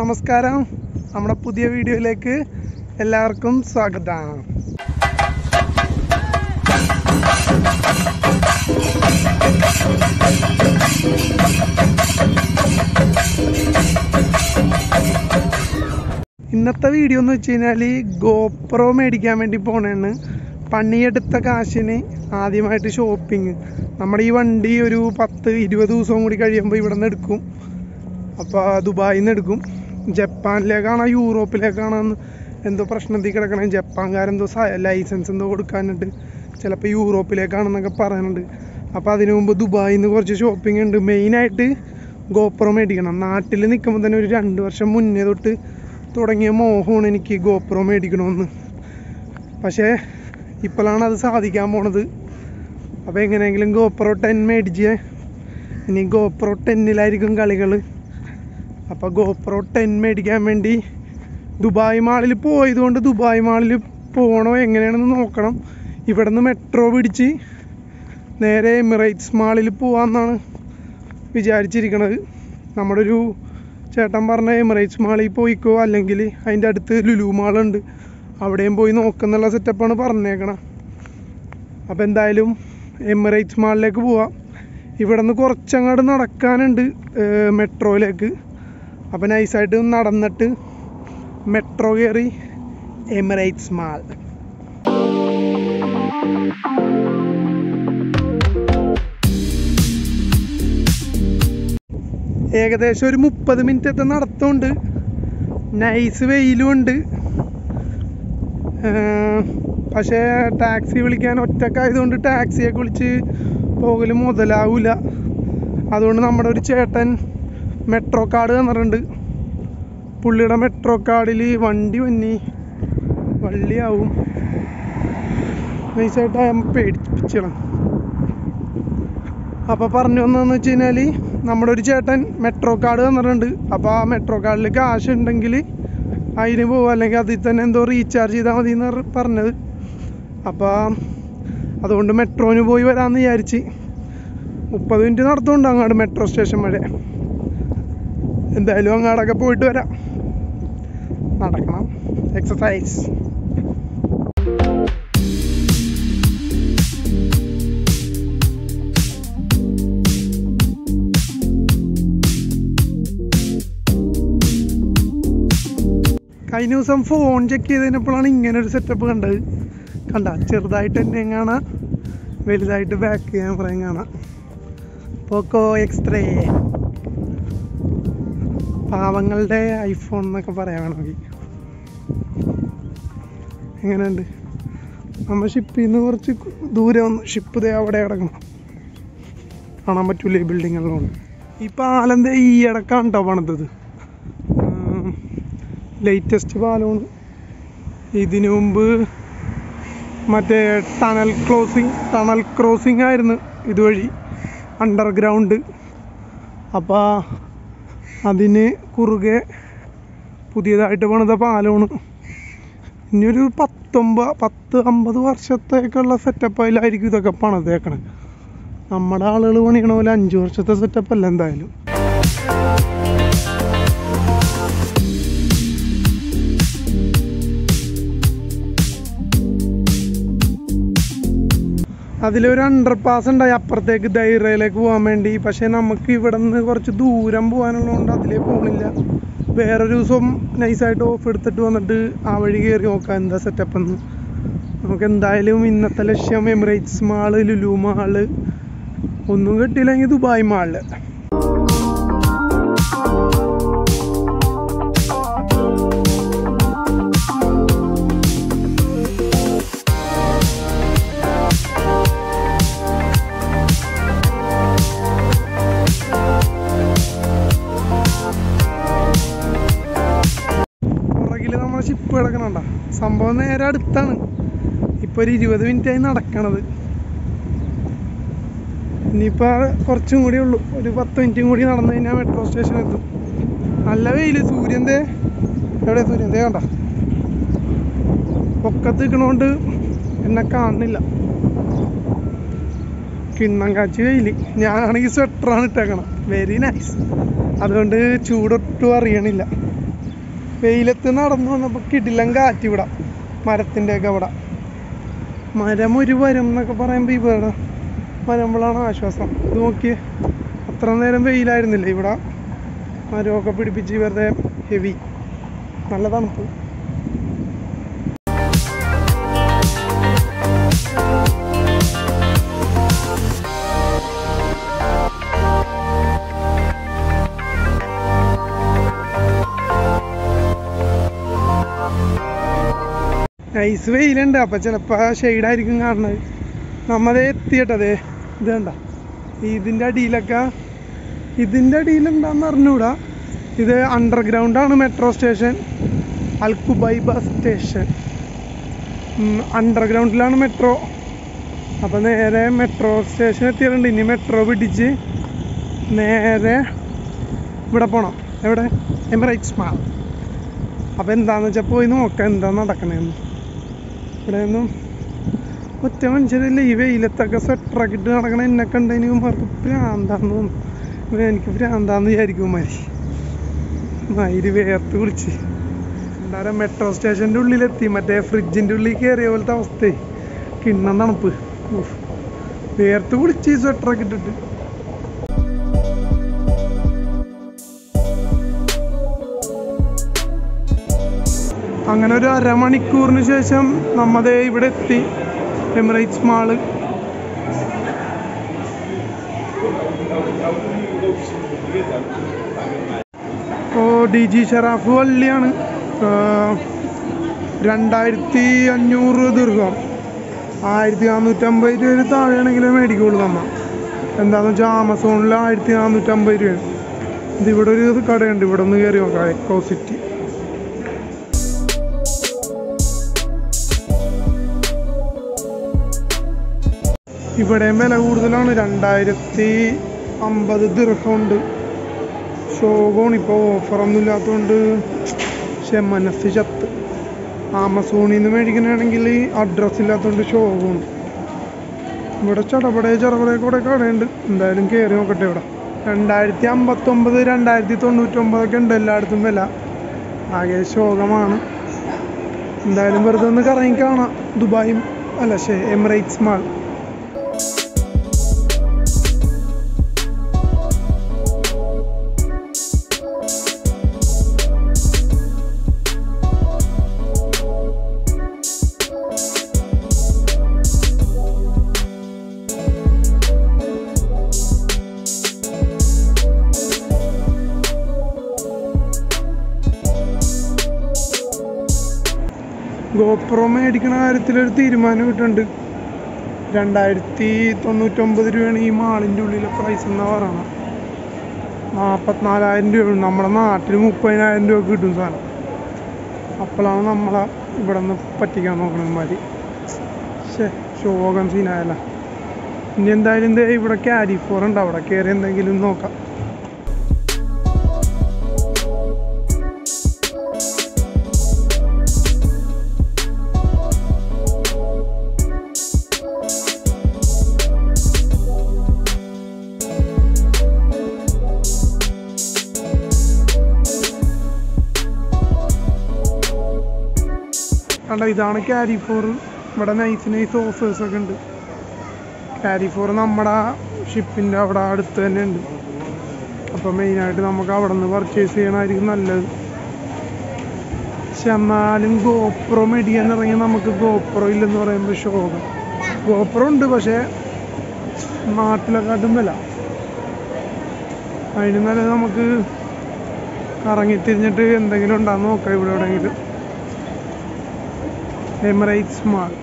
നമസ്കാരം നമ്മുടെ പുതിയ വീഡിയോയിലേക്ക് എല്ലാവർക്കും സ്വാഗതം ഇന്നത്തെ വീഡിയോ എന്ന് വെച്ച് കഴിഞ്ഞാൽ ഗോപ്രോ മേടിക്കാൻ വേണ്ടി പോണേണ് പണിയെടുത്ത കാശിന് ആദ്യമായിട്ട് ഷോപ്പിംഗ് നമ്മുടെ ഈ വണ്ടി ഒരു പത്ത് ഇരുപത് ദിവസവും കൂടി കഴിയുമ്പോൾ ഇവിടെ നിന്ന് എടുക്കും അപ്പോൾ ദുബായിൽ നിന്ന് എടുക്കും ജപ്പാനിലേക്കാണോ യൂറോപ്പിലേക്കാണോ എന്ന് എന്തോ പ്രശ്നത്തിൽ കിടക്കണേ ജപ്പാൻകാരെന്തോ ലൈസൻസ് എന്തോ കൊടുക്കാനുണ്ട് ചിലപ്പോൾ യൂറോപ്പിലേക്കാണെന്നൊക്കെ പറയുന്നുണ്ട് അപ്പോൾ അതിനു മുമ്പ് ദുബായിൽ നിന്ന് കുറച്ച് ഷോപ്പിംഗ് ഉണ്ട് മെയിനായിട്ട് ഗോപ്രോ മേടിക്കണം നാട്ടിൽ നിൽക്കുമ്പോൾ തന്നെ ഒരു രണ്ട് വർഷം മുന്നേ തൊട്ട് തുടങ്ങിയ മോഹമാണ് എനിക്ക് ഗോപ്രോ മേടിക്കണമെന്ന് പക്ഷേ ഇപ്പോഴാണ് അത് സാധിക്കാൻ പോണത് അപ്പോൾ എങ്ങനെയെങ്കിലും ഗോപ്രോ ടെൻ മേടിച്ച് ഇനി ഗോപ്രോ ടെന്നിലായിരിക്കും കളികൾ അപ്പോൾ ഗോപ്രോ ടെൻ മേടിക്കാൻ വേണ്ടി ദുബായ് മാളിൽ പോയതുകൊണ്ട് ദുബായ് മാളിൽ പോകണോ എങ്ങനെയാണെന്ന് നോക്കണം ഇവിടെ നിന്ന് മെട്രോ പിടിച്ച് നേരെ എമിറേറ്റ്സ് മാളിൽ പോകാമെന്നാണ് വിചാരിച്ചിരിക്കണത് നമ്മുടെ ഒരു ചേട്ടൻ പറഞ്ഞ എമിറേറ്റ്സ് മാളിൽ പോയിക്കോ അല്ലെങ്കിൽ അതിൻ്റെ അടുത്ത് ലുലു മാളുണ്ട് അവിടെയും പോയി നോക്കുന്നുള്ള സെറ്റപ്പാണ് പറഞ്ഞേക്കണം അപ്പോൾ എന്തായാലും എമിറേറ്റ്സ് മാളിലേക്ക് പോവാം ഇവിടെ നിന്ന് കുറച്ചങ്ങോട്ട് നടക്കാനുണ്ട് ഏർ മെട്രോയിലേക്ക് അപ്പോൾ നൈസായിട്ട് നടന്നിട്ട് മെട്രോ കയറി എമിറേറ്റ്സ് മാൾ ഏകദേശം ഒരു മുപ്പത് മിനിറ്റത്തെ നടത്തമുണ്ട് നൈസ് വെയിലും ഉണ്ട് പക്ഷേ ടാക്സി വിളിക്കാൻ ഒറ്റക്കായതുകൊണ്ട് ടാക്സിയൊക്കെ വിളിച്ച് പോകൽ മുതലാവില്ല അതുകൊണ്ട് നമ്മുടെ ഒരു ചേട്ടൻ മെട്രോ കാർഡ് തന്നിട്ടുണ്ട് പുള്ളിയുടെ മെട്രോ കാർഡിൽ വണ്ടി വന്നി വള്ളിയാവും നൈസായിട്ട് അയാൾ പേടിപ്പിച്ചണം അപ്പോൾ പറഞ്ഞു വന്നതെന്ന് വെച്ച് കഴിഞ്ഞാൽ നമ്മുടെ ഒരു ചേട്ടൻ മെട്രോ കാർഡ് തന്നിട്ടുണ്ട് അപ്പോൾ ആ മെട്രോ കാർഡിൽ കാശ് ഉണ്ടെങ്കിൽ അതിന് പോകും അല്ലെങ്കിൽ അതിൽ തന്നെ എന്തോ റീചാർജ് ചെയ്താൽ മതി എന്ന് പറഞ്ഞത് അപ്പോൾ അതുകൊണ്ട് മെട്രോന് പോയി വരാമെന്ന് വിചാരിച്ച് മുപ്പത് മിനിറ്റ് നടത്തുന്നുണ്ട് അങ്ങോട്ട് മെട്രോ സ്റ്റേഷൻ വരെ എന്തായാലും അങ്ങോട്ടൊക്കെ പോയിട്ട് വരാം നടക്കണം എക്സസൈസ് കഴിഞ്ഞ ദിവസം ഫോൺ ചെക്ക് ചെയ്തതിനപ്പോഴാണ് ഇങ്ങനെ ഒരു സെറ്റപ്പ് കണ്ടത് കണ്ട ചെറുതായിട്ട് എന്നെയും കാണാം വലുതായിട്ട് ബാക്ക് ക്യാമറയും കാണാം പോക്കോ എക്സ്ത്രേ പാവങ്ങളുടെ ഐഫോൺ എന്നൊക്കെ പറയാൻ വേണമെങ്കിൽ എങ്ങനെയുണ്ട് നമ്മൾ ഷിപ്പിൽ നിന്ന് കുറച്ച് ദൂരെ വന്നു ഷിപ്പ് ദേ അവിടെ കിടക്കണം കാണാൻ പറ്റൂല ഈ ബിൽഡിങ്ങുള്ളതുകൊണ്ട് ഈ പാലം ഈ ഇടക്കാണ് കേട്ടോ പണിതത് ലേറ്റസ്റ്റ് പാലമാണ് ഇതിനു മുമ്പ് മറ്റേ ടണൽ ക്ലോസിങ് ടണൽ ക്രോസിങ് ആയിരുന്നു ഇതുവഴി അണ്ടർഗ്രൗണ്ട് അപ്പോൾ അതിന് കുറുകെ പുതിയതായിട്ട് പണിത പാലമാണ് ഇനിയൊരു പത്തൊമ്പത് പത്ത് അമ്പത് വർഷത്തേക്കുള്ള സെറ്റപ്പ് അതിലായിരിക്കും ഇതൊക്കെ പണിതേക്കണേ നമ്മുടെ ആളുകൾ പണിയണ പോലെ അഞ്ച് വർഷത്തെ സെറ്റപ്പ് അല്ല എന്തായാലും അതിലൊരു അണ്ടർ പാസ് ഉണ്ടായി അപ്പുറത്തേക്ക് ദൈറയിലേക്ക് പോകാൻ വേണ്ടി പക്ഷേ നമുക്ക് ഇവിടെ നിന്ന് കുറച്ച് ദൂരം പോകാനുള്ളതുകൊണ്ട് അതിലേ പോകണില്ല വേറൊരു ദിവസം നൈസായിട്ട് ഓഫ് എടുത്തിട്ട് വന്നിട്ട് ആ വഴി കയറി നോക്കാം എന്താ സെറ്റപ്പ് എന്ന് നമുക്ക് എന്തായാലും ഇന്നത്തെ ലക്ഷ്യം എമിറേറ്റ്സ് മാള് ലുലു മാള് ഒന്നും കിട്ടിയില്ലെങ്കിൽ ദുബായ് മാളില് പുറകിൽ നമ്മുടെ ഷിപ്പ് കിടക്കണണ്ട സംഭവം നേരെ അടുത്താണ് ഇപ്പൊ ഒരു ഇരുപത് മിനിറ്റ് ആയി നടക്കണത് ഇനിയിപ്പോ കുറച്ചും കൂടി ഉള്ളൂ ഒരു പത്ത് മിനിറ്റും കൂടി നടന്നു കഴിഞ്ഞാൽ മെട്രോ സ്റ്റേഷൻ എത്തും നല്ല വെയില് സൂര്യന്റെ എവിടെ സൂര്യൻ ദേ കണ്ട പൊക്കത്ത് നിൽക്കണോണ്ട് എന്നെ കാണുന്നില്ല കിണ്ണം കാച്ചി വെയില് ഞാനാണെങ്കിൽ സ്വെറ്ററാണ് ഇട്ടേക്കണം വെരി നൈസ് അതുകൊണ്ട് ചൂടൊട്ടും അറിയണില്ല വെയിലത്ത് നടന്നു വന്നപ്പോൾ കിടിലം കാറ്റ് ഇവിടെ മരത്തിൻ്റെ ഒക്കെ അവിടെ മരം ഒരു വരം എന്നൊക്കെ പറയുമ്പോൾ ഇവിടെ വരുമ്പോഴാണ് ആശ്വാസം ഇത് നോക്കിയേ അത്ര നേരം വെയിലായിരുന്നില്ല ഇവിടെ മരമൊക്കെ പിടിപ്പിച്ച് വെറുതെ ഹെവി നല്ല തണുപ്പ് നൈസ് വെയിലുണ്ട് അപ്പൊ ചിലപ്പോ ഷെയ്ഡായിരിക്കും കാണുന്നത് നമ്മതേ എത്തിയിട്ടതേ ഇത് കണ്ട ഇതിന്റെ അടിയിലൊക്കെ ഇതിന്റെ അടിയിലുണ്ടാന്ന് അറിഞ്ഞൂടാ ഇത് അണ്ടർഗ്രൗണ്ട് ആണ് മെട്രോ സ്റ്റേഷൻ അൽക്കുബൈ ബസ് സ്റ്റേഷൻ അണ്ടർഗ്രൗണ്ടിലാണ് മെട്രോ അപ്പൊ നേരെ മെട്രോ സ്റ്റേഷൻ എത്തിയിട്ടുണ്ട് ഇനി മെട്രോ പിടിച്ച് നേരെ ഇവിടെ പോണം എവിടെ എമിറേറ്റ്സ് മാൾ അപ്പൊ എന്താന്ന് വെച്ചാൽ പോയി നോക്കാം എന്താ നടക്കണേന്ന് ഇവിടെ ഒന്നും ഒറ്റ മനുഷ്യരല്ലേ ഈ വെയിലത്തൊക്കെ സ്വെറ്ററൊക്കെ ഇട്ട് നടക്കണ എന്നെ കണ്ടതിന് ഇവന്മാർക്ക് ഭ്രാന്താന്ന് തോന്നും ഇവൻ എനിക്ക് ഭ്രാന്താന്ന് വിചാരിക്കും മരി മയില് വേർത്ത് കുളിച്ച് എന്തായാലും മെട്രോ സ്റ്റേഷൻ്റെ ഉള്ളിലെത്തി മറ്റേ ഫ്രിഡ്ജിൻ്റെ ഉള്ളിൽ കയറിയ പോലത്തെ അവസ്ഥയെ കിണ്ണം തണുപ്പ് ഉഫ്. വേർത്ത് കുളിച്ച് സ്വെറ്ററൊക്കെ ഇട്ടിട്ട് അങ്ങനെ ഒരു അരമണിക്കൂറിന് ശേഷം നമ്മതേ ഇവിടെ എത്തി എമിറേറ്റ്സ് മാള് ഓ ഡി ജി ഷറാഫ് വള്ളിയാണ് രണ്ടായിരത്തി അഞ്ഞൂറ് ദീർഘം ആയിരത്തി നാനൂറ്റമ്പത് രൂപ താഴെയാണെങ്കിലേ മേടിക്കുള്ളൂ നമ്മ എന്താന്ന് വെച്ചാൽ ആമസോണിൽ ആയിരത്തി നാനൂറ്റമ്പത് രൂപയാണ് ഇത് ഇവിടെ ഒരു കടയുണ്ട് ഇവിടെ ഒന്ന് കയറി നോക്കാം എക്കോ സിറ്റി ഇവിടെയും വില കൂടുതലാണ് രണ്ടായിരത്തി അമ്പത് ദീർഘമുണ്ട് ഷോകോണ് ഇപ്പോൾ ഓഫറൊന്നും ഇല്ലാത്തതുകൊണ്ട് പക്ഷെ മനസ്സ് ചത്ത് ആമസോണിൽ നിന്ന് മേടിക്കണമെങ്കിൽ അഡ്രസ്സ് ഇല്ലാത്തതുകൊണ്ട് ഷോകോണ് ഇവിടെ ചടപടേ ചെറുപടേ കൂടെ കടയുണ്ട് എന്തായാലും കയറി നോക്കട്ടെ ഇവിടെ രണ്ടായിരത്തി അമ്പത്തൊമ്പത് രണ്ടായിരത്തി തൊണ്ണൂറ്റൊമ്പതൊക്കെ ഉണ്ട് എല്ലായിടത്തും വില ആകെ ശോകമാണ് എന്തായാലും വെറുതെ ഒന്ന് കറങ്ങി കാണാം ദുബായും അല്ല ശേ എമിറേറ്റ്സ് മാൾ ഗോപ്രോ മേടിക്കണ കാര്യത്തിൽ ഒരു തീരുമാനം കിട്ടുന്നുണ്ട് രണ്ടായിരത്തി തൊണ്ണൂറ്റൊമ്പത് രൂപയാണ് ഈ മാളിൻ്റെ ഉള്ളിലെ പ്രൈസ് എന്നാ പറയണം നാൽപ്പത്തിനാലായിരം രൂപ നമ്മുടെ നാട്ടിൽ മുപ്പതിനായിരം രൂപ കിട്ടും സാധനം അപ്പോഴാണ് നമ്മളെ ഇവിടെ നിന്ന് പറ്റിക്കാൻ നോക്കണമാതിരി ശേ ശോകം സീനായല്ല ഇനി എന്തായാലും ദേ ഇവിടെ ക്യാരി ഫോർ ഉണ്ട് അവിടെ കയറി എന്തെങ്കിലും നോക്കാം കണ്ട ഇതാണ് ക്യാരി ഫോർ ഇവിടെ നൈസ് നൈസ് ഓഫേഴ്സ് ഒക്കെ ഉണ്ട് ക്യാരി ഫോർ നമ്മുടെ ഷിപ്പിൻ്റെ അവിടെ അടുത്ത് തന്നെ ഉണ്ട് അപ്പോൾ മെയിനായിട്ട് നമുക്ക് അവിടെ നിന്ന് പർച്ചേസ് ചെയ്യണമായിരിക്കും നല്ലത് പക്ഷെ എന്നാലും ഗോപ്രോ മേടിക്കാൻ ഇറങ്ങി നമുക്ക് ഗോപ്രോ ഇല്ലെന്ന് പറയുമ്പോൾ ശോകം ഗോപ്രോ ഉണ്ട് പക്ഷേ നാട്ടിലെക്കാട്ടും വില അതിന് നല്ലത് നമുക്ക് കറങ്ങി തിരിഞ്ഞിട്ട് എന്തെങ്കിലും ഉണ്ടാന്ന് നോക്കാം ഇവിടെ എവിടെയെങ്കിലും എമിറേറ്റ്സ് മാൾ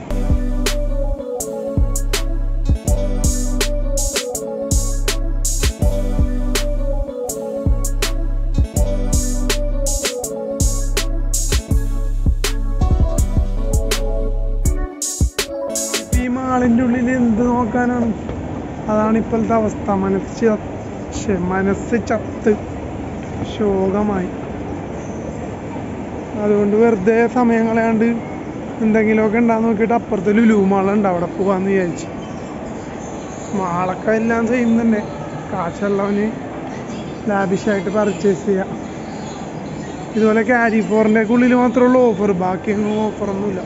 ഈ മാളിൻ്റെ ഉള്ളിൽ എന്ത് നോക്കാനാണ് അതാണ് ഇപ്പോഴത്തെ അവസ്ഥ മനസ്സ് ച- ശ്ശെ, മനസ്സ് ചത്ത് ശോകമായി അതുകൊണ്ട് വെറുതെ സമയം കളയാണ്ട് എന്തെങ്കിലുമൊക്കെ ഉണ്ടാന്ന് നോക്കിയിട്ട് അപ്പുറത്ത് ലുലു മാളുണ്ട് അവിടെ പോവാന്ന് വിചാരിച്ചു മാളൊക്കെ എല്ലാം സെയിം തന്നെ കാശുള്ളവന് ലാവിഷായിട്ട് പർച്ചേസ് ചെയ്യാം ഇതുപോലെ ക്യാരി ഫോറിൻ്റെ ഉള്ളിൽ മാത്രമേ ഉള്ളൂ ഓഫർ ബാക്കിയൊന്നും ഓഫറൊന്നുമില്ല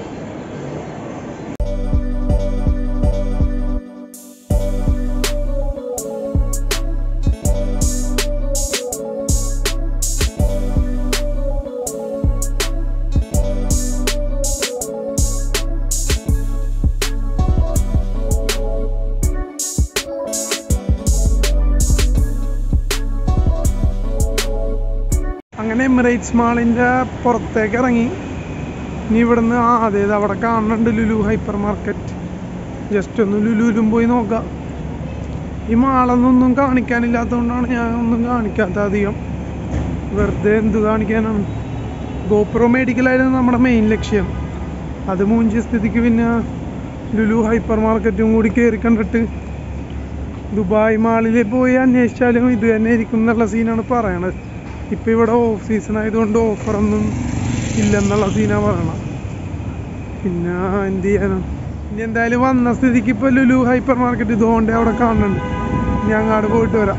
അങ്ങനെ എമിറേറ്റ്സ് മാളിൻ്റെ പുറത്തേക്ക് ഇറങ്ങി ഇനി ഇവിടുന്ന് ആ അതെ ഇത് അവിടെ കാണുന്നുണ്ട് ലുലു ഹൈപ്പർ മാർക്കറ്റ് ജസ്റ്റ് ഒന്ന് ലുലുലും പോയി നോക്കാം ഈ മാളൊന്നും കാണിക്കാനില്ലാത്തതുകൊണ്ടാണ് ഞാൻ ഒന്നും കാണിക്കാത്ത അധികം വെറുതെ എന്ത് കാണിക്കാനാണ് ഗോപ്രോ മേടിക്കലായിരുന്നു നമ്മുടെ മെയിൻ ലക്ഷ്യം അത് മൂഞ്ചിയ സ്ഥിതിക്ക് പിന്നെ ലുലു ഹൈപ്പർ മാർക്കറ്റും കൂടി കയറി കണ്ടിട്ട് ദുബായ് മാളിൽ പോയി അന്വേഷിച്ചാലും ഇത് തന്നെ ആയിരിക്കും എന്നുള്ള സീനാണ് പറയണത് ഇപ്പം ഇവിടെ ഓഫ് സീസൺ ആയതുകൊണ്ട് ഓഫറൊന്നും ഇല്ലെന്നുള്ള സീനാണ് പറയണത് പിന്നെ എന്ത് ചെയ്യാനാണ് ഇനി എന്തായാലും വന്ന സ്ഥിതിക്ക് ഇപ്പോൾ ലുലു ഹൈപ്പർ മാർക്കറ്റ് ഇതുകൊണ്ട് അവിടെ കാണുന്നുണ്ട് ഇനി അങ്ങോട്ട് പോയിട്ട് വരാം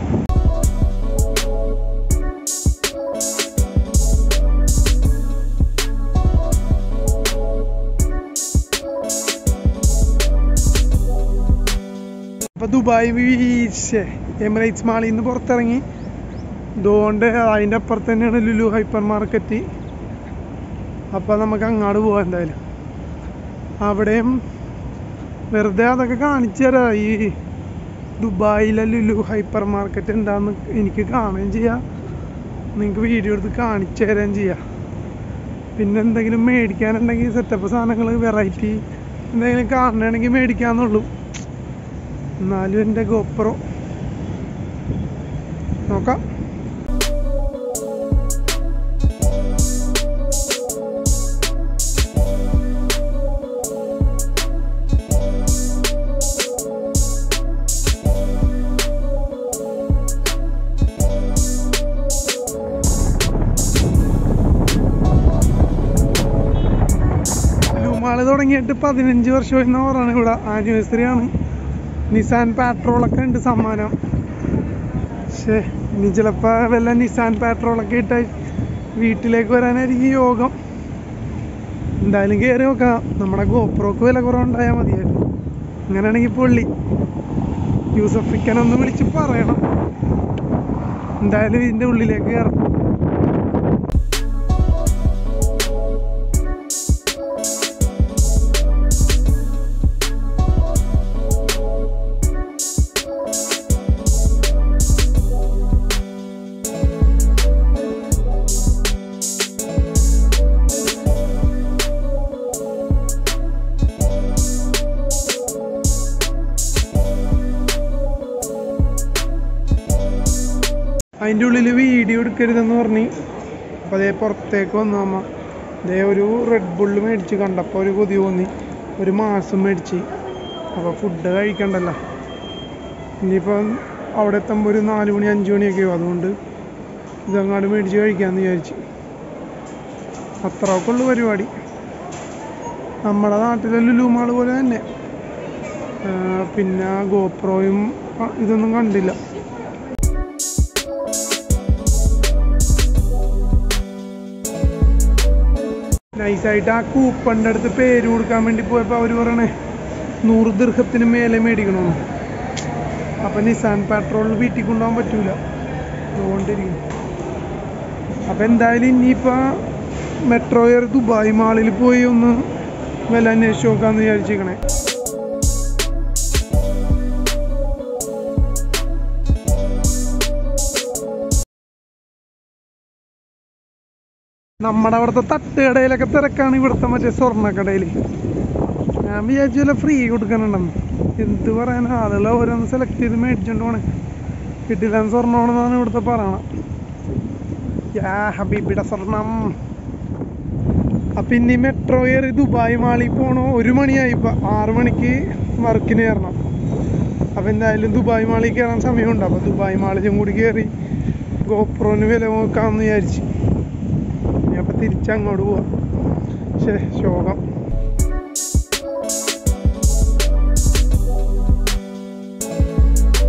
അപ്പോൾ ദുബായ് വീശ് എമിറേറ്റ്സ് മാളിൽ നിന്ന് പുറത്തിറങ്ങി ഇതുകൊണ്ട് അതിൻ്റെ അപ്പുറത്ത് തന്നെയാണ് ലുലു ഹൈപ്പർ മാർക്കറ്റ് അപ്പോൾ നമുക്ക് അങ്ങോട്ട് പോവാം എന്തായാലും അവിടെയും വെറുതെ അതൊക്കെ കാണിച്ചു തരാം ഈ ദുബായിലെ ലുലു ഹൈപ്പർ മാർക്കറ്റ് എന്താന്ന് എനിക്ക് കാണുകയും ചെയ്യാം നിങ്ങൾക്ക് വീഡിയോ എടുത്ത് കാണിച്ചു തരാൻ ചെയ്യാം പിന്നെ എന്തെങ്കിലും മേടിക്കാനുണ്ടെങ്കിൽ സെറ്റപ്പ് സാധനങ്ങൾ വെറൈറ്റി എന്തെങ്കിലും കാണണമെങ്കിൽ മേടിക്കാന്നുള്ളൂ എന്നാലും എൻ്റെ ഗോപ്രോ നോക്കാം ലുമാള് തുടങ്ങിയിട്ട് പതിനഞ്ച് വർഷം എന്ന് പറയുന്നത് ഇവിടെ ആനിവേഴ്സറി ആണ് നിസാൻ പാട്രോളൊക്കെ ഉണ്ട് സമ്മാനം പക്ഷേ ഇനി ചിലപ്പോൾ വല്ല നിസാൻ പാട്രോളൊക്കെ ഇട്ട് വീട്ടിലേക്ക് വരാനായിരിക്കും യോഗം എന്തായാലും കയറി നോക്കാം നമ്മുടെ ഗോപ്രോക്ക് വില കുറവുണ്ടായാൽ മതിയായിരുന്നു അങ്ങനെയാണെങ്കിൽ പൊള്ളി യൂസഫിക്കനൊന്ന് വിളിച്ച് പറയണം എന്തായാലും ഇതിൻ്റെ ഉള്ളിലേക്ക് കയറാം അതിൻ്റെ ഉള്ളിൽ വീഡിയോ എടുക്കരുതെന്ന് പറഞ്ഞ് അപ്പോൾ അതേ പുറത്തേക്ക് വന്നു അമ്മ അതേ ഒരു റെഡ് ബുള്ള് മേടിച്ച് കണ്ടപ്പോൾ ഒരു കൊതി തോന്നി ഒരു മാസം മേടിച്ച് അപ്പോൾ ഫുഡ് കഴിക്കണ്ടല്ലോ ഇനിയിപ്പം അവിടെ എത്തുമ്പോൾ ഒരു നാല് മണി അഞ്ച് മണിയൊക്കെ ആവും അതുകൊണ്ട് ഇതങ്ങാട് മേടിച്ച് കഴിക്കാമെന്ന് വിചാരിച്ച് അത്രയൊക്കെ ഉള്ളു പരിപാടി നമ്മുടെ നാട്ടിലെ ലുലുമാൾ പോലെ തന്നെ ആ, പിന്നെ ഗോപ്രോയും ആ, ഇതൊന്നും കണ്ടില്ല നൈസായിട്ട് ആ കൂപ്പണിൻ്റെ അടുത്ത് പേര് കൊടുക്കാൻ വേണ്ടി പോയപ്പോൾ അവർ പറയണേ നൂറ് ദീർഘത്തിന് മേലെ മേടിക്കണമെന്ന് അപ്പം നിസാൻ പെട്രോൾ വീട്ടിൽ കൊണ്ടുപോകാൻ പറ്റൂല അതുകൊണ്ടിരിക്കും അപ്പം എന്തായാലും ഇനിയിപ്പോൾ മെട്രോ എയർ ദുബായ് മാളിൽ പോയി ഒന്ന് വില അന്വേഷിച്ച് നോക്കാമെന്ന് വിചാരിച്ചിരിക്കണേ നമ്മുടെ അവിടുത്തെ തട്ടുകടയിലൊക്കെ തിരക്കാണ് ഇവിടുത്തെ മറ്റേ സ്വർണ്ണക്കടയിൽ ഞാൻ വിചാരിച്ചു വല്ല ഫ്രീ കൊടുക്കാനുണ്ടെന്ന് എന്ത് പറയാൻ ആളുകൾ ഓരോന്ന് സെലക്ട് ചെയ്ത് മേടിച്ചോണ്ട് പോണേ കിട്ടില്ല സ്വർണ്ണമാണെന്നാണ് ഇവിടുത്തെ പറയണത് യാ ഹബീബിയുടെ സ്വർണം അപ്പം ഇനി മെട്രോ കയറി ദുബായ് മാളിൽ പോണോ ഒരു മണിയായി ഇപ്പം ആറ് മണിക്ക് വർക്കിന് കയറണം അപ്പം എന്തായാലും ദുബായ് മാളിൽ കയറാൻ സമയമുണ്ട് അപ്പം ദുബായ് മാളിലും കൂടി കയറി ഗോപ്രോന് വില നോക്കാമെന്ന് വിചാരിച്ചു ഇനി അപ്പം തിരിച്ചങ്ങോട്ട് പോവാം ശേ ശോകം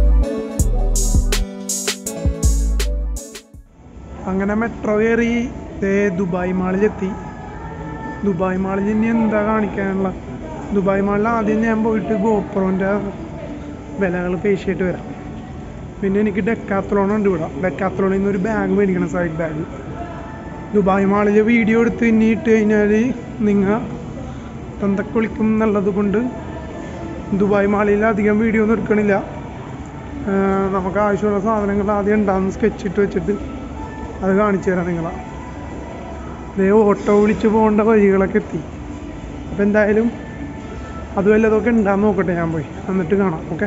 അങ്ങനെ മെട്രോ കയറി ദേ ദുബായ് മാളിലെത്തി ദുബായ് മാളിൽ ഇനി എന്താ കാണിക്കാനുള്ള ദുബായ് മാളിൽ ആദ്യം ഞാൻ പോയിട്ട് ഗോപ്രോൻ്റെ വിലകൾ പേശിയിട്ട് വരാം പിന്നെ എനിക്ക് ഡെക്കാത്ലോൺ ഉണ്ട് ഇവിടെ ഡെക്കാത്ലോണിൽ നിന്ന് ഒരു ബാഗ് മേടിക്കണം സൈഡ് ബാഗ് ദുബായ് മാളിൽ വീഡിയോ എടുത്ത് ഇനി ഇട്ട് കഴിഞ്ഞാൽ നിങ്ങൾ തന്തക്ക് വിളിക്കും എന്നുള്ളത് കൊണ്ട് ദുബായ് മാളിൽ അധികം വീഡിയോ ഒന്നും എടുക്കണില്ല ആ, നമുക്ക് ആവശ്യമുള്ള സാധനങ്ങൾ ആദ്യം ഉണ്ടാകുന്ന സ്കെച്ച് ഇട്ട് വെച്ചിട്ട് അത് കാണിച്ചു തരാം നിങ്ങളെ ദേ ഓട്ടോ വിളിച്ച് പോകേണ്ട വഴികളൊക്കെ എത്തി അപ്പം എന്തായാലും അത് വല്ലതൊക്കെ ഉണ്ടാന്ന് നോക്കട്ടെ ഞാൻ പോയി എന്നിട്ട് കാണാം ഓക്കെ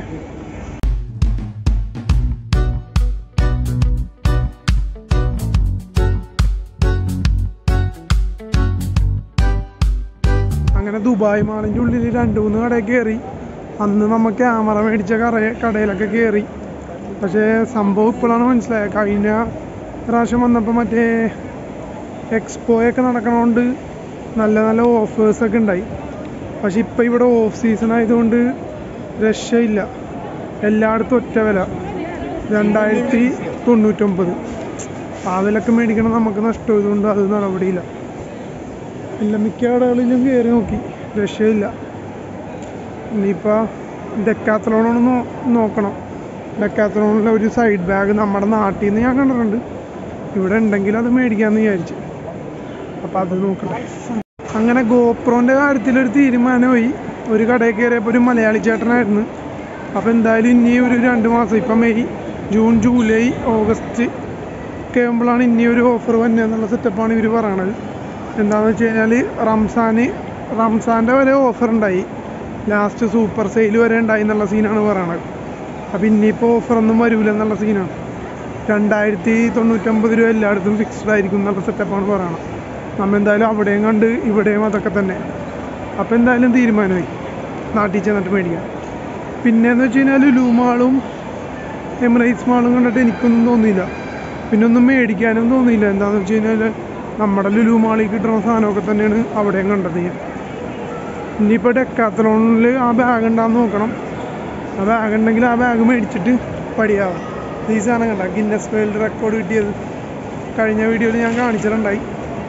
അങ്ങനെ ദുബായ് മാളിൻ്റെ ഉള്ളിൽ രണ്ട് മൂന്ന് കടയിൽ കയറി അന്ന് നമ്മൾ ക്യാമറ മേടിച്ച കട കടയിലൊക്കെ കയറി പക്ഷേ സംഭവം ഇപ്പോഴാണ് മനസ്സിലായത് കഴിഞ്ഞ പ്രാവശ്യം വന്നപ്പോൾ മറ്റേ എക്സ്പോയൊക്കെ നടക്കണോണ്ട് നല്ല നല്ല ഓഫേഴ്സൊക്കെ ഉണ്ടായി പക്ഷെ ഇപ്പം ഇവിടെ ഓഫ് സീസൺ ആയതുകൊണ്ട് രക്ഷയില്ല എല്ലായിടത്തും ഒറ്റ വില രണ്ടായിരത്തി തൊണ്ണൂറ്റൊമ്പത് ആ വിലക്ക് മേടിക്കണം നമുക്ക് നഷ്ടമായതുകൊണ്ട് അത് നടപടിയില്ല ഇല്ല മിക്ക കടകളിലും കയറി നോക്കി രക്ഷയില്ല ഇനിയിപ്പോൾ ഡെക്കാത്തലോണൊന്ന് നോ നോക്കണം ഡെക്കാത്തലോണിലെ ഒരു സൈഡ് ബാഗ് നമ്മുടെ നാട്ടിൽ നിന്ന് ഞാൻ കണ്ടിട്ടുണ്ട് ഇവിടെ ഉണ്ടെങ്കിൽ അത് മേടിക്കാമെന്ന് വിചാരിച്ചു അപ്പോൾ അത് നോക്കട്ടെ അങ്ങനെ ഗോപ്രോൻ്റെ കാര്യത്തിലൊരു തീരുമാനമായി ഒരു കടയിൽ കയറിയപ്പോൾ ഒരു മലയാളി ചേട്ടനായിരുന്നു അപ്പോൾ എന്തായാലും ഇനി ഒരു രണ്ട് മാസം ഇപ്പം മെയ് ജൂൺ ജൂലൈ ഓഗസ്റ്റ് ഒക്കെ ആകുമ്പോഴാണ് ഇനി ഒരു ഓഫർ വന്നത് എന്നുള്ള സെറ്റപ്പാണ് ഇവർ പറയണത് എന്താണെന്ന് വെച്ച് കഴിഞ്ഞാൽ റംസാന് റംസാൻ്റെ വരെ ഓഫർ ഉണ്ടായി ലാസ്റ്റ് സൂപ്പർ സെയിൽ വരെ ഉണ്ടായി എന്നുള്ള സീനാണ് പറയണത് അപ്പം ഇനിയിപ്പോൾ ഓഫറൊന്നും വരില്ല എന്നുള്ള സീനാണ് രണ്ടായിരത്തി തൊണ്ണൂറ്റൊമ്പത് രൂപ എല്ലായിടത്തും ഫിക്സ്ഡ് ആയിരിക്കും എന്നുള്ള സെറ്റപ്പാണ് പറയണത് നമ്മ എന്തായാലും അവിടെയും കണ്ട് ഇവിടെയും അതൊക്കെ തന്നെ അപ്പം എന്തായാലും തീരുമാനമായി നാട്ടിൽ ചെന്നിട്ട് മേടിക്കാം പിന്നെന്ന് വെച്ച് കഴിഞ്ഞാൽ ലുലു മാളും എമിറേറ്റ്സ് മാളും കണ്ടിട്ട് എനിക്കൊന്നും തോന്നിയില്ല പിന്നെ ഒന്നും മേടിക്കാനും തോന്നിയില്ല എന്താണെന്ന് വെച്ച് കഴിഞ്ഞാൽ നമ്മുടെ ലുലു മാളിൽ കിട്ടുന്ന സാധനമൊക്കെ തന്നെയാണ് അവിടെയും കണ്ടത് ഞാൻ ഇനിയിപ്പോൾ ഡെക്കാത്തലോണിൽ ആ ബാഗ് ഉണ്ടാന്ന് നോക്കണം ആ ബാഗ് ഉണ്ടെങ്കിൽ ആ ബാഗ് മേടിച്ചിട്ട് പഠിയാവും ഈ സാധനം കണ്ട ഗിന്നസ് വേൾഡ് റെക്കോർഡ് കിട്ടിയത് കഴിഞ്ഞ വീഡിയോയിൽ ഞാൻ കാണിച്ചിട്ടുണ്ടായി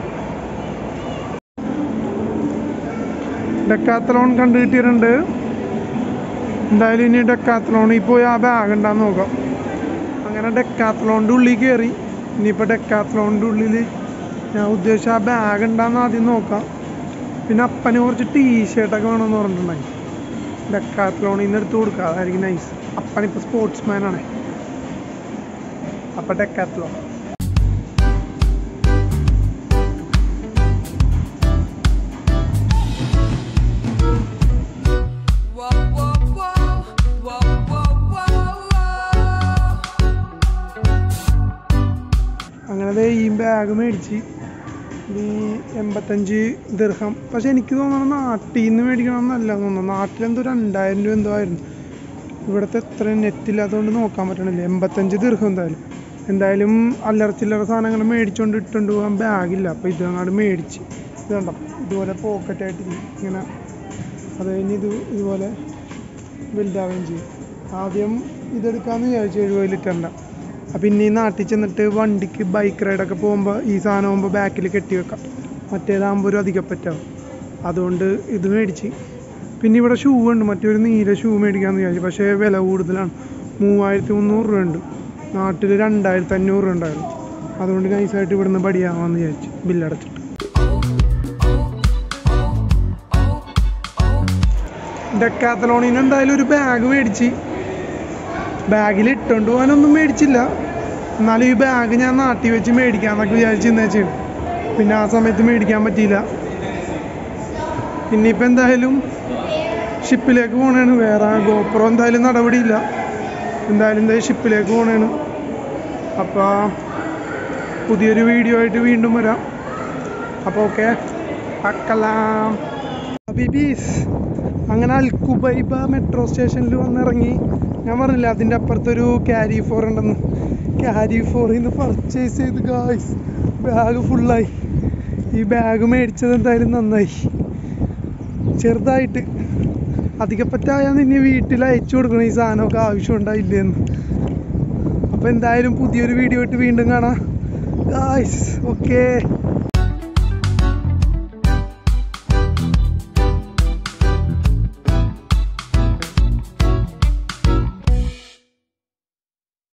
ഡെക്കാത്തലോൺ കണ്ടു കിട്ടിയിട്ടുണ്ട് എന്തായാലും ഇനി ഡെക്കാത്തലോണിൽ പോയി ആ ബാഗ് ഉണ്ടാന്ന് നോക്കാം അങ്ങനെ ഡെക്കാത്തലോണിൻ്റെ ഉള്ളിൽ കയറി ഇനിയിപ്പോൾ ഡെക്കാത്തലോണിൻ്റെ ഉള്ളിൽ ഞാൻ ഉദ്ദേശിച്ച ആ ബാഗ് ഉണ്ടാന്ന് ആദ്യം നോക്കാം പിന്നെ അപ്പന് കുറച്ച് ടീ ഷർട്ടൊക്കെ വേണമെന്ന് പറഞ്ഞിട്ടുണ്ടായി ഡെക്കാത്തലോണിൽ നിന്ന് എടുത്ത് കൊടുക്കുക അതായിരിക്കും നൈസ് അപ്പനിപ്പോൾ സ്പോർട്സ് മാനാണ് അപ്പം Decathlon Whoa, whoa, whoa, whoa, whoa, whoa, whoa. അങ്ങനെ ദേ ഈ ബാഗ് മേടിച്ച് ഈ എൺപത്തഞ്ച് ദീർഘം പക്ഷെ എനിക്ക് തോന്നുന്നു നാട്ടിൽ നിന്ന് മേടിക്കണം എന്നല്ല തോന്നുന്നു നാട്ടിലെന്തോ രണ്ടായിരം രൂപ എന്തോ ആയിരുന്നു ഇവിടുത്തെ എത്ര നെറ്റില്ലാത്തതുകൊണ്ട് നോക്കാൻ പറ്റണില്ല എൺപത്തഞ്ച് ദീർഘം എന്തായാലും എന്തായാലും അല്ലറ ചില്ലറ സാധനങ്ങൾ മേടിച്ചുകൊണ്ട് ഇട്ടുകൊണ്ട് പോകാൻ ബാഗില്ല അപ്പോൾ ഇതങ്ങാട് മേടിച്ച് ഇത് കണ്ടോ ഇതുപോലെ പോക്കറ്റായിട്ട് ഇങ്ങനെ അത് കഴിഞ്ഞ് ഇത് ഇതുപോലെ വലുതാവുകയും ചെയ്യും ആദ്യം ഇതെടുക്കാമെന്ന് വിചാരിച്ചു എഴുപത് ലിറ്ററിൻ്റെ അപ്പം ഇനി നാട്ടിൽ ചെന്നിട്ട് വണ്ടിക്ക് ബൈക്ക് റൈഡൊക്കെ പോകുമ്പോൾ ഈ സാധനം ആകുമ്പോൾ ബാക്കിൽ കെട്ടി വെക്കാം മറ്റേതാകുമ്പോൾ ഒരു അധികപ്പറ്റാവും അതുകൊണ്ട് ഇത് മേടിച്ച് പിന്നെ ഇവിടെ ഷൂ ഉണ്ട് മറ്റൊരു നീല ഷൂ മേടിക്കാമെന്ന് വിചാരിച്ചു പക്ഷേ വില കൂടുതലാണ് മൂവായിരത്തി മുന്നൂറ് രൂപ ഉണ്ട് നാട്ടിൽ രണ്ടായിരത്തി അഞ്ഞൂറ് രൂപ ഉണ്ടായിരുന്നു അതുകൊണ്ട് നൈസായിട്ട് ഇവിടുന്ന് പടിയാവാമെന്ന് വിചാരിച്ചു ബില്ലടച്ചിട്ട് ഡെക്കാത്തലോണിൽ നിന്ന് എന്തായാലും ഒരു ബാഗ് മേടിച്ച് ബാഗിൽ ഇട്ടുകൊണ്ട് പോകാനൊന്നും മേടിച്ചില്ല എന്നാലും ഈ ബാഗ് ഞാൻ നാട്ടിൽ വെച്ച് മേടിക്കാന്നൊക്കെ വിചാരിച്ച് ഇന്നേച്ചു പിന്നെ ആ സമയത്ത് മേടിക്കാൻ പറ്റിയില്ല ഇനിയിപ്പോൾ എന്തായാലും ഷിപ്പിലേക്ക് പോകണേണ് വേറെ ഗോപ്രോ എന്തായാലും നടപടിയില്ല എന്തായാലും എന്തായാലും ഷിപ്പിലേക്ക് പോകണേണ് അപ്പോൾ പുതിയൊരു വീഡിയോ ആയിട്ട് വീണ്ടും വരാം അപ്പോൾ ഓക്കെ അക്കലാം ബിബീസ് അങ്ങനെ അൽക്കുബൈബ മെട്രോ സ്റ്റേഷനിൽ വന്നിറങ്ങി ഞാൻ പറഞ്ഞില്ല അതിൻ്റെ അപ്പുറത്തൊരു ക്യാരി ഫോർ ഉണ്ടെന്ന് ക്യാരി ഫോറിൽ നിന്ന് പർച്ചേസ് ചെയ്ത് ഗായ്സ് ബാഗ് ഫുള്ളായി ഈ ബാഗ് മേടിച്ചത് എന്തായാലും നന്നായി ചെറുതായിട്ട് അധികപ്പറ്റായാൽ ഇനി വീട്ടിൽ അയച്ചു കൊടുക്കണം ഈ സാധനമൊക്കെ ആവശ്യം ഉണ്ടായില്ലെന്ന് അപ്പോൾ എന്തായാലും പുതിയൊരു വീഡിയോ ഇട്ട് വീണ്ടും കാണാം ഗായ്സ് ഓക്കേ